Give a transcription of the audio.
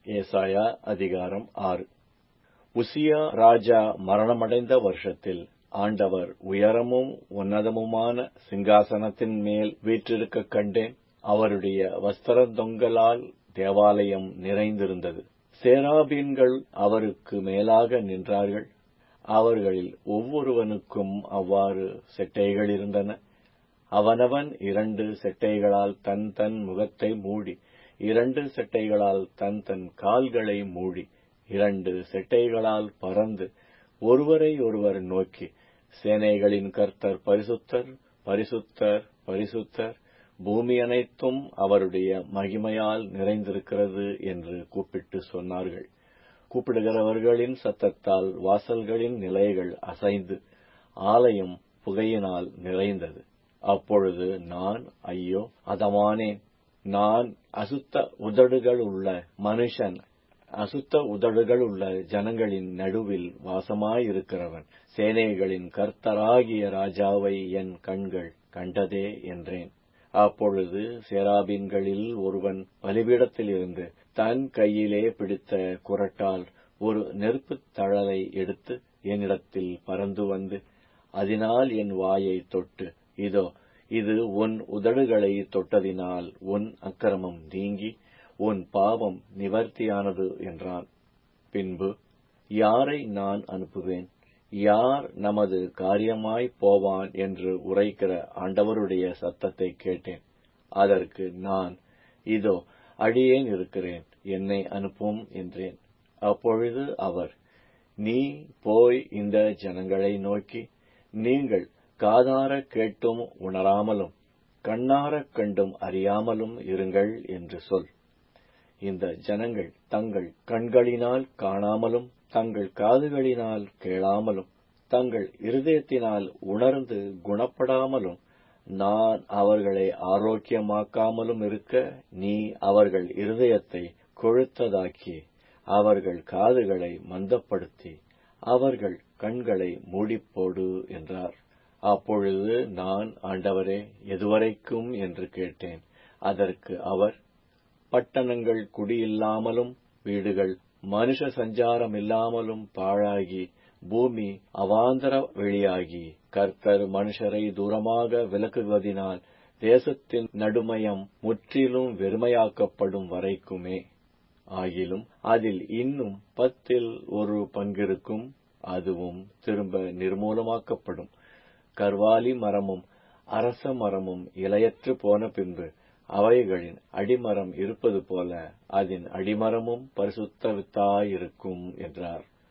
ஏசாயா அதிகாரம் ஆறு உசியா ராஜா மரணமடைந்த வருஷத்தில் ஆண்டவர் உயரமும் உன்னதமுமான சிங்காசனத்தின் மேல் வீற்றிருக்கக் கண்டேன் அவருடைய வஸ்திரந்தொங்கலால் தேவாலயம் நிறைந்திருந்தது சேராபீன்கள் அவருக்கு மேலாக நின்றார்கள் அவர்களில் ஒவ்வொருவனுக்கும் அவ்வாறு செட்டைகள் இருந்தன அவனவன் இரண்டு செட்டைகளால் தன் தன் முகத்தை மூடி இரண்டு செட்டைகளால் தன் தன் கால்களை மூடி இரண்டு செட்டைகளால் பறந்து ஒருவரை ஒருவர் நோக்கி சேனைகளின் கர்த்தர் பரிசுத்தர் பரிசுத்தர் பரிசுத்தர் பூமி அனைத்தும் அவருடைய மகிமையால் நிறைந்திருக்கிறது என்று கூப்பிட்டு சொன்னார்கள் கூப்பிடுகிறவர்களின் சத்தத்தால் வாசல்களின் நிலைகள் அசைந்து ஆலயம் புகையினால் நிறைந்தது அப்பொழுது நான் ஐயோ அதமானேன் நான் அசுத்த உதடுகள் உள்ள மனுஷன் அசுத்த உதடுகள் உள்ள ஜனங்களின் நடுவில் வாசமாயிருக்கிறவன் சேனைகளின் கர்த்தராகிய ராஜாவை என் கண்கள் கண்டதே என்றேன் அப்பொழுது சேராபீன்களில் ஒருவன் பலிபீடத்திலிருந்து தன் கையிலே பிடித்த குரட்டால் ஒரு நெருப்புத் தழலை எடுத்து என்னிடத்தில் பறந்து வந்து அதனால் என் வாயை தொட்டு இதோ இது உன் உதடுகளை தொட்டதினால் உன் அக்கிரமம் நீங்கி உன் பாவம் நிவர்த்தியானது என்றான் பின்பு யாரை நான் அனுப்புவேன் யார் நமது காரியமாய் போவான் என்று உரைக்கிற ஆண்டவருடைய சத்தத்தை கேட்டேன் அதற்கு நான் இதோ அடியேன் இருக்கிறேன் என்னை அனுப்பும் என்றேன் அப்பொழுது அவர் நீ போய் இந்த ஜனங்களை நோக்கி நீங்கள் காதார கேட்டும் உணராமலும் கண்ணாரக் கண்டும் அறியாமலும் இருங்கள் என்று சொல் இந்த ஜனங்கள் தங்கள் கண்களினால் காணாமலும் தங்கள் காதுகளினால் கேளாமலும் தங்கள் இருதயத்தினால் உணர்ந்து குணப்படாமலும் நான் அவர்களை ஆரோக்கியமாக்காமலும் இருக்க நீ அவர்கள் இருதயத்தை கொழுத்ததாக்கி அவர்கள் காதுகளை மந்தப்படுத்தி அவர்கள் கண்களை மூடிப்போடு என்றார் அப்பொழுது நான் ஆண்டவரே எதுவரைக்கும் என்று கேட்டேன் அதற்கு அவர் பட்டணங்கள் குடியில்லாமலும் வீடுகள் மனுஷ சஞ்சாரம் இல்லாமலும் பாழாகி பூமி அவாந்தர வெளியாகி கர்த்தர் மனுஷரை தூரமாக விலக்குவதினால் தேசத்தின் நடுமயம் முற்றிலும் வெறுமையாக்கப்படும் வரைக்குமே ஆகிலும் அதில் இன்னும் பத்தில் ஒரு பங்கிருக்கும் அதுவும் திரும்ப நிர்மூலமாக்கப்படும் கர்வாலி மரமும் அரச மரமும் இலையற்று போன பின்பு அவைகளின் அடிமரம் இருப்பது போல அதன் அடிமரமும் பரிசுத்த வித்தாயிருக்கும் என்றார்